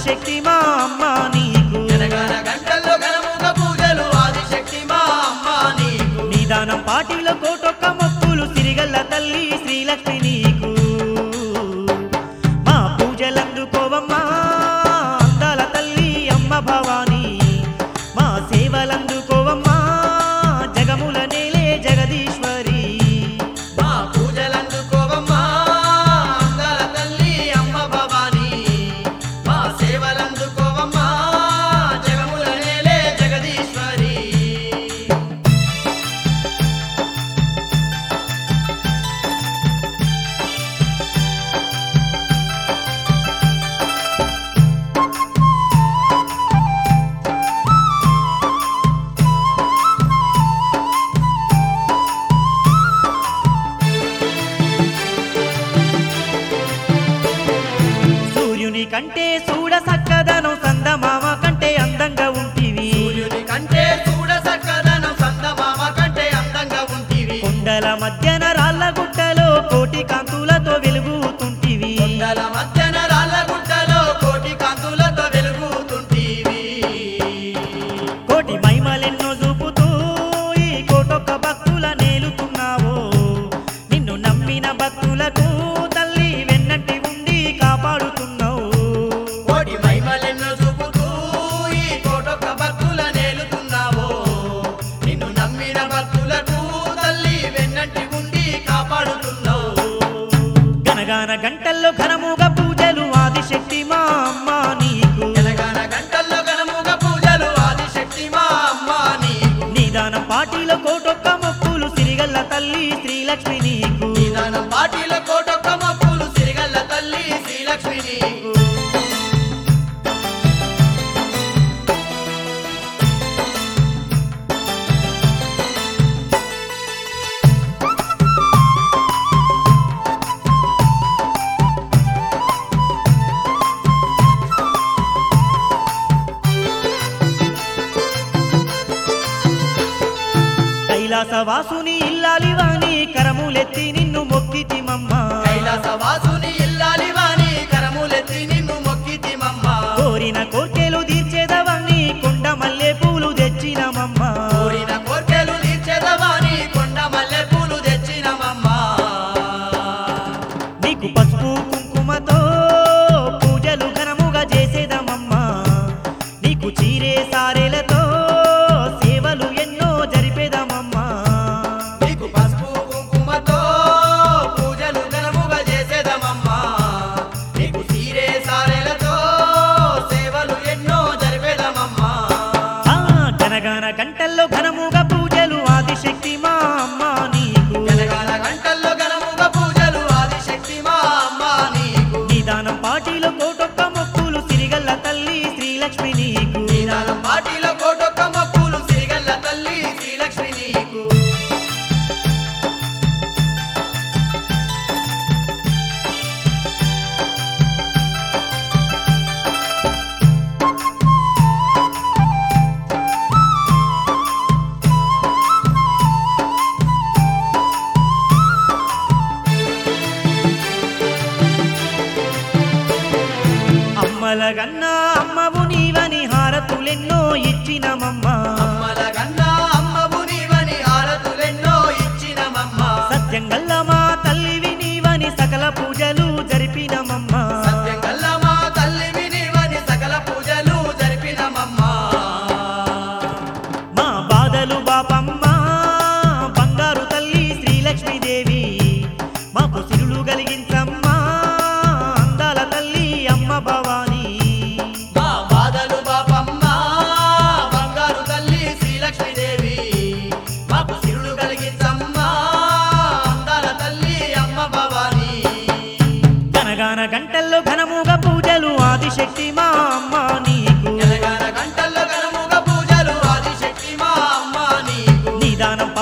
ఆదిశక్తి మా అమ్మ నీకు జనగణ గంటల్లో ఘనముగ పూజలు ఆదిశక్తి మా అమ్మ నీకు నిదానం పాటిలో కోటొక్క మొక్కులు సిరిగల్ల తల్లి శ్రీలక్ష్మి నీకు మా పూజలందుకోవమ్మా అందాల తల్లి అమ్మ భవానీ మా సేవలందుకోవమ్మా జగముల నేలే జగదీశ్వరి మా పూజలందుకోవమ్మా అందాల తల్లి అమ్మ భవానీ మా సేవలందుకోవమ్మా జగముల నేలే జగదీశ్వరి సూర్యుని కంటే చూడ సక్కదనం సందమామ కంటే అందంగా ఉంటివి సూర్యుని కంటే చూడ సక్కదనం సందమామ కంటే అందంగా ఉంటివి కొండల మధ్యన రాళ్ళ గుట్టలో కోటి కాంతులతో వెలుగుతుంటివి కొండల మధ్యన రాళ్ళ గుట్టలో కోటి కాంతులతో వెలుగుతుంటివి కోటి మహిమలెన్నో చూపుతూ ఈ కోటొక్క భక్తుల నేలుతున్నావు నిన్ను నమ్మిన భక్తులకు తల్లి వెన్నంటి ఉండి కాపాడుతున్నావు కోటి మహిమలెన్నో చూపుతూ ఈ కోటొక్క భక్తుల నేలుతున్నావో నిన్ను నమ్మిన భక్తులకు తల్లి వెన్నంటి ఉండి కాపాడుతున్నావు గనగాన గంటల్లో ఘనముగా పూజలు ఆదిశక్తి మా అమ్మ నీకు తెలంగాణ గంటల్లో గణముగ పూజలు ఆదిశక్తి మా అమ్మ నీకు నిదానం పాటిలో కోటొక్క మొక్కులు సిరిగల్ల తల్లి శ్రీలక్ష్మి నీకు నిదానం పాటిల కోటొక్క మప్పులు సిరిగల్ల తల్లి శ్రీలక్ష్మి నీకు కైలాసవాసుని ఇల్లాలివాని కరములెత్తి నిన్ను మొక్కితిమమ్మ కైలాసవాసుని ఇల్లాలివాని కరములెత్తి నిన్ను మొక్కితిమమ్మ కోరిన కోర్కెలు తీర్చేదవని కొండ మల్లె పూలు తెచ్చినమమ్మ కోరిన కోర్కెలు తీర్చెదవాని కొండ మల్లె పూలు తెచ్చినమమ్మ నీకు పసుపు కుంకుమతో పూజలు ఘనముగా చేసేదమమ్మ నీకు చీరే సారెలతో సేవలు ఎన్నో జరిపేదమమ్మా నీకు పసుపు కుంకుమతో పూజలు ఘనముగా చేసేదమమ్మా నీకు సీరే సారెలతో సేవలు ఎన్నో జరిపేదమమ్మా ఆ గనగాన గంటల్లో ఘనముగా పూజలు ఆదిశక్తి మా అమ్మ నీకు తెలంగాణ గంటల్లో ఘనముగా పూజలు ఆదిశక్తి మా అమ్మ నీకు నిదానం పాటిలో కోటొక్క మొక్కులు సిరిగల్ల తల్లి శ్రీలక్ష్మి నీకు నిదానం పాటిలో కోటొక్క మప్పులు సిరిగల్ల తల్లి శ్రీలక్ష్మి నీకు అమ్మల గన్నా అమ్మవు నీవని హారతులెన్నో ఇచ్చినమమ్మ అమ్మల గన్నా అమ్మవు నీవని హారతులెన్నో ఇచ్చినమమ్మ సత్యంగల్ల మా తల్లివి నీవని సకల పూజలు జరిపినమమ్మ సత్యంగల్ల మా తల్లివి నీవని సకల పూజలు జరిపినమమ్మ మా బాధలు బాపమ్మ బంగారు తల్లి శ్రీలక్ష్మీదేవి మాకు సిరులు కలిగించమ్మా అందాల తల్లి అమ్మ భవానీ మా బాధలు బాపమ్మ బంగారు తల్లి శ్రీలక్ష్మీదేవి మాకు సిరులు కలిగించమ్మా అందాల తల్లి అమ్మ భవానీ గనగాన గంటల్లో ఘనముగా పూజలు ఆదిశక్తి మా అమ్మ నీకు తెలంగాణ గంటల్లో ఘనముగా పూజలు ఆదిశక్తి మా అమ్మ నీకు నిదానం